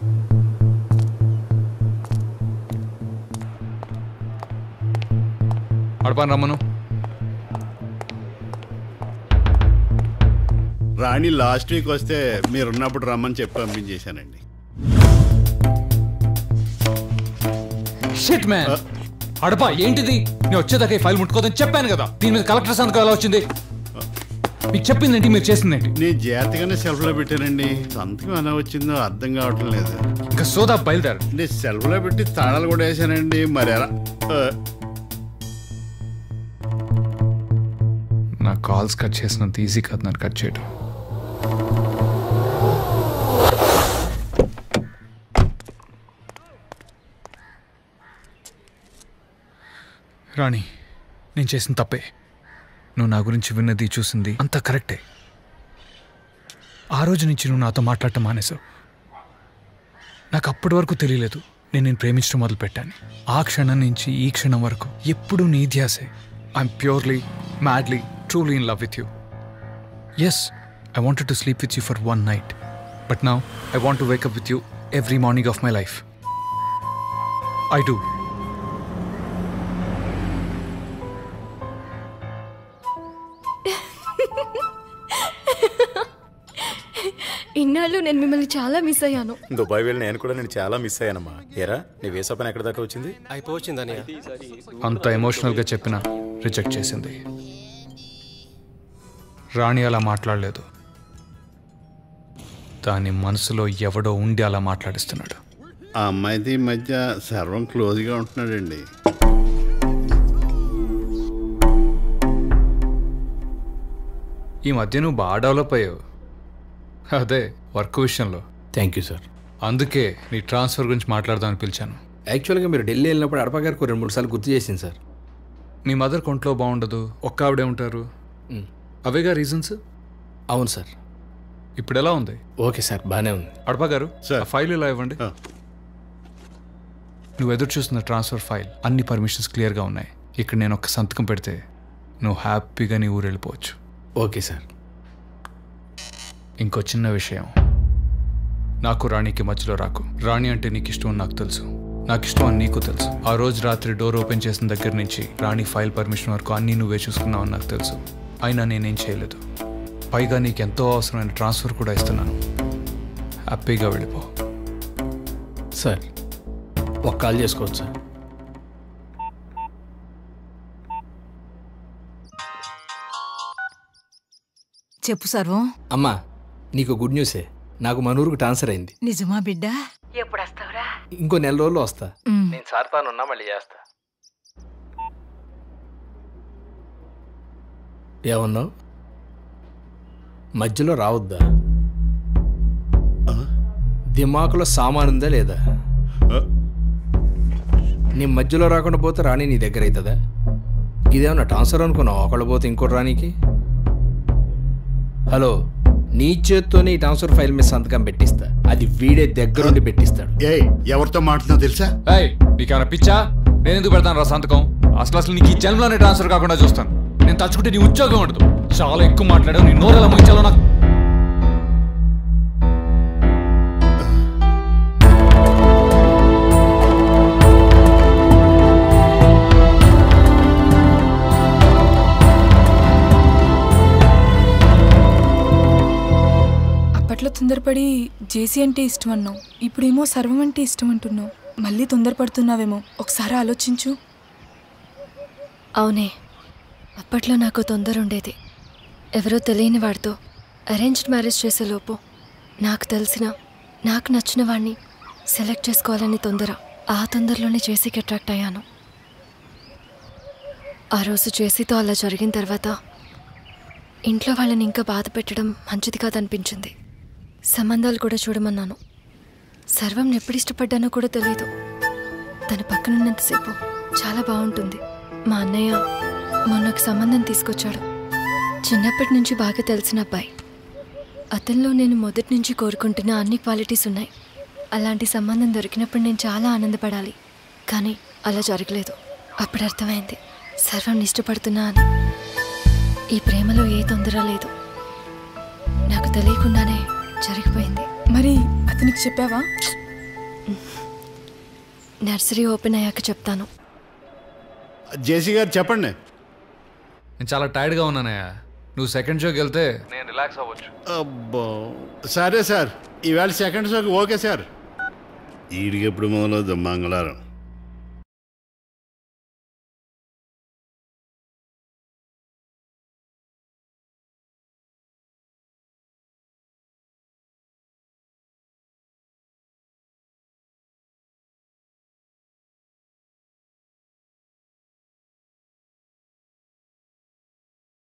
అడపాను రమ్మను రాణి last week వస్తే మీరున్నప్పుడు రమ్మని చెప్పి పంపించేశానండి షిట్ మ్యాన్ అడపా ఏంటిది నేను వచ్చేదాకా ఈ ఫైల్ ముట్టుకోదని చెప్పాను కదా దీని మీద కలెక్టర్ సంతకం ఎలా వచ్చింది మీకు చెప్పిందేంటి మీరు చేసిందేంటి నేను జాగ్రత్తగానే సెల్ఫ్లో పెట్టానండి సంతకం ఎలా వచ్చిందో అర్థం కావటం లేదు ఇంకా సోదా బయలుదేరు నేను సెల్ఫ్లో పెట్టి తాళాలు కూడా వేసానండి మరి ఎలా ఆ, నా కాల్స్ కట్ చేసినంత ఈజీ కాదు నన్ను కట్ చేయడం రాణి నేను చేసిన తప్పే నువ్వు నా గురించి విన్నది చూసింది అంతా కరెక్టే ఆ రోజు నుంచి నువ్వు నాతో మాట్లాడటం మానేశావు నాకు అప్పటి వరకు తెలియలేదు నేను నేను ప్రేమించడం మొదలుపెట్టాను ఆ క్షణం నుంచి ఈ క్షణం వరకు ఎప్పుడూ నీ ధ్యాసే I'm purely madly truly in love with you as I wanted to sleep with you for one night but now I want to wake up with you every morning of my life I do ఇన్నాళ్ళు నేను మిమ్మల్ని చాలా miss అయ్యాను Dubai వెళ్ళి నేను కూడా నేను చాలా మిస్ అయ్యానమ్మా ఎరా నీ వేసా పని ఎక్కడ దాకా వచ్చింది అయిపోవచ్చిందని అంత ఎమోషనల్గా చెప్పిన రిజెక్ట్ చేసింది రాణి అలా మాట్లాడలేదు దాని మనసులో ఎవడో ఉండి అలా మాట్లాడిస్తున్నాడు ఆ అమ్మాయిది ఈ మధ్య సర్వం క్లోజ్గా ఉంటున్నాడండి ఈ మధ్య నువ్వు బాగా డెవలప్ అయ్యావు అదే వర్క్ విషయంలో థ్యాంక్ యూ సార్ అందుకే నీ ట్రాన్స్ఫర్ గురించి మాట్లాడదామని పిలిచాను యాక్చువల్గా మీరు ఢిల్లీ వెళ్ళినప్పుడు అడప గారికి రెండు మూడు సార్లు గుర్తు చేసింది సార్ మీ మదర్ కొంట్లో బాగుండదు ఒక్క ఆవిడే ఉంటారు మ్. అవేగా రీజన్స్ అవును సార్ ఇప్పుడు ఎలా ఉంది ఓకే సార్ బాగానే ఉంది అడపా గారు సార్. ఆ ఫైల్ ఇలా ఇవ్వండి ఆ. నువ్వు ఎదురు చూస్తున్న ట్రాన్స్ఫర్ ఫైల్ అన్ని పర్మిషన్స్ క్లియర్గా ఉన్నాయి ఇక్కడ నేను ఒక సంతకం పెడితే నువ్వు హ్యాపీగా నీ ఊరు వెళ్ళిపోవచ్చు ఓకే సార్ ఇంకో చిన్న విషయం నాకు రాణికి మధ్యలో రాకు రాణి అంటే నీకు ఇష్టం అని నాకు తెలుసు నాకు ఇష్టం అని నీకు తెలుసు ఆ రోజు రాత్రి డోర్ ఓపెన్ చేసిన దగ్గర నుంచి రాణి ఫైల్ పర్మిషన్ వరకు అన్నీ నువ్వే చూసుకున్నావు అని నాకు తెలుసు అయినా నేనేం చేయలేదు పైగా నీకు ఎంతో అవసరమైన ట్రాన్స్ఫర్ కూడా ఇస్తున్నాను హ్యాపీగా వెళ్ళిపో సార్ ఒక కాల్ చేసుకోవచ్చు సార్ చెప్పు సర్వం అమ్మా నీకు గుడ్ న్యూసే నాకు మన ఊరుకు ట్రాన్స్ఫర్ అయింది నిజమా బిడ్డ ఎప్పుడు వస్తావురా ఇంకో నెల రోజుల్లో వస్తా ఉమ్. నేను సార్ తానున్నా మళ్ళీ చేస్తా ఏమన్నావు మధ్యలో రావద్దా దిమాకులో సామాన్ ఉందా లేదా ఆ, నీ మధ్యలో రాకుండా పోతే రాణి నీ దగ్గర అవుతుందా ఇదేమన్నా ట్రాన్స్ఫర్ అనుకున్నావు ఒకళ్ళు పోతే ఇంకోటి రానికి హలో నీ చేత్తోనే ఈ ట్రాన్స్ఫర్ ఫైల్ మీద సంతకం పెట్టిస్తా అది వీడే దగ్గరుండి పెట్టిస్తాడు ఏయ్ ఎవరితో మాట్లాడుతున్నావు తెలుసా ఏయ్ నీకేమైనా పిచ్చా నేను ఎందుకు పెడతాను రా సంతకం అసలు అసలు నీకు ఈ జన్మలోనే ట్రాన్స్ఫర్ కాకుండా చూస్తాను నేను తలుచుకుంటే నీ ఉద్యోగం ఉండదు చాలా ఎక్కువ మాట్లాడావు నీ నోరు ఎలా ముగించాలో నాకు అప్పట్లో తొందరపడి జేసీ అంటే ఇష్టం అన్నావు ఇప్పుడేమో సర్వం అంటే ఇష్టం అంటున్నావు మళ్ళీ తొందరపడుతున్నావేమో ఒకసారి ఆలోచించు అవునే అప్పట్లో నాకు తొందర ఉండేది ఎవరో తెలియని వాడితో అరేంజ్డ్ మ్యారేజ్ చేసేలోపు నాకు తెలిసిన నాకు నచ్చిన వాడిని సెలెక్ట్ చేసుకోవాలని తొందర ఆ తొందరలోనే చేసికి అట్రాక్ట్ అయ్యాను ఆ రోజు చేసితో అలా జరిగిన తర్వాత ఇంట్లో వాళ్ళని ఇంకా బాధ పెట్టడం మంచిది కాదనిపించింది సంబంధాలు కూడా చూడమన్నాను సర్వం ఎప్పుడు ఇష్టపడ్డానో కూడా తెలియదు తన పక్కనున్నంతసేపు చాలా బాగుంటుంది మా అన్నయ్య మొన్నకు సంబంధం తీసుకొచ్చాడు చిన్నప్పటి నుంచి బాగా తెలిసిన అబ్బాయి అతనిలో నేను మొదటి నుంచి కోరుకుంటున్న అన్ని క్వాలిటీస్ ఉన్నాయి అలాంటి సంబంధం దొరికినప్పుడు నేను చాలా ఆనందపడాలి కానీ అలా జరగలేదు అప్పుడు అర్థమైంది సర్వం ఇష్టపడుతున్నా అని ఈ ప్రేమలో ఏ తొందర లేదు నాకు తెలియకుండానే జరిగిపోయింది మరి అతనికి చెప్పావా నర్సరీ ఓపెన్ అయ్యాక చెప్తాను జేసీ గారు చెప్పండి నేను చాలా టైర్డ్గా ఉన్నానయ్యా నువ్వు సెకండ్ షోకి వెళ్తే నేను రిలాక్స్ అవ్వచ్చు అబ్బో సరే సార్ ఈవేళ సెకండ్ షోకి ఓకే సార్ ఈడికి ఎప్పుడు మొదలవుద్దాం మంగళవారం